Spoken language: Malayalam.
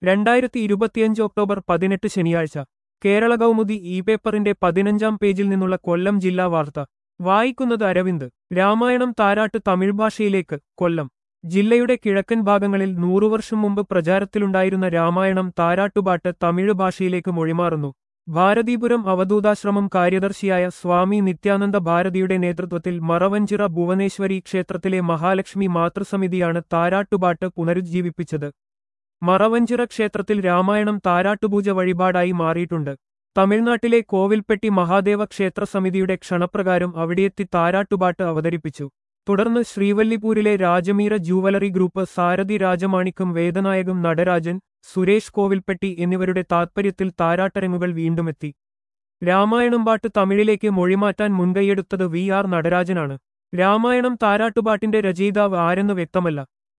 രണ്ടായിരത്തി ഇരുപത്തിയഞ്ച് ഒക്ടോബർ പതിനെട്ട് ശനിയാഴ്ച കേരള കൗമുദി ഇ പേപ്പറിന്റെ പതിനഞ്ചാം പേജിൽ നിന്നുള്ള കൊല്ലം ജില്ലാ വാർത്ത വായിക്കുന്നത് അരവിന്ദ് രാമായണം താരാട്ട് തമിഴ് ഭാഷയിലേക്ക് കൊല്ലം ജില്ലയുടെ കിഴക്കൻ ഭാഗങ്ങളിൽ നൂറു വർഷം മുമ്പ് പ്രചാരത്തിലുണ്ടായിരുന്ന രാമായണം താരാട്ടുപാട്ട് തമിഴ് ഭാഷയിലേക്ക് മൊഴിമാറുന്നു ഭാരതീപുരം അവധൂതാശ്രമം കാര്യദർശിയായ സ്വാമി നിത്യാനന്ദ ഭാരതിയുടെ നേതൃത്വത്തിൽ മറവഞ്ചിറ ഭുവനേശ്വരി ക്ഷേത്രത്തിലെ മഹാലക്ഷ്മി മാതൃസമിതിയാണ് താരാട്ടുപാട്ട് പുനരുജ്ജീവിപ്പിച്ചത് മറവഞ്ചിറ ക്ഷേത്രത്തിൽ രാമായണം താരാട്ടുപൂജ വഴിപാടായി മാറിയിട്ടുണ്ട് തമിഴ്നാട്ടിലെ കോവിൽപ്പെട്ടി മഹാദേവ ക്ഷേത്ര സമിതിയുടെ ക്ഷണപ്രകാരം അവിടെയെത്തി താരാട്ടുപാട്ട് അവതരിപ്പിച്ചു തുടർന്ന് ശ്രീവല്ലിപൂരിലെ രാജമീര ജൂവലറി ഗ്രൂപ്പ് സാരഥി രാജമാണിക്കം വേദനായകം നടരാജൻ സുരേഷ് കോവിൽപ്പെട്ടി എന്നിവരുടെ താത്പര്യത്തിൽ താരാട്ടരങ്ങുകൾ വീണ്ടുമെത്തി രാമായണം പാട്ട് തമിഴിലേക്ക് മൊഴിമാറ്റാൻ മുൻകൈയെടുത്തത് വി ആർ നടരാജനാണ് രാമായണം താരാട്ടുപാട്ടിന്റെ രചയിതാവ് ആരെന്ന് വ്യക്തമല്ല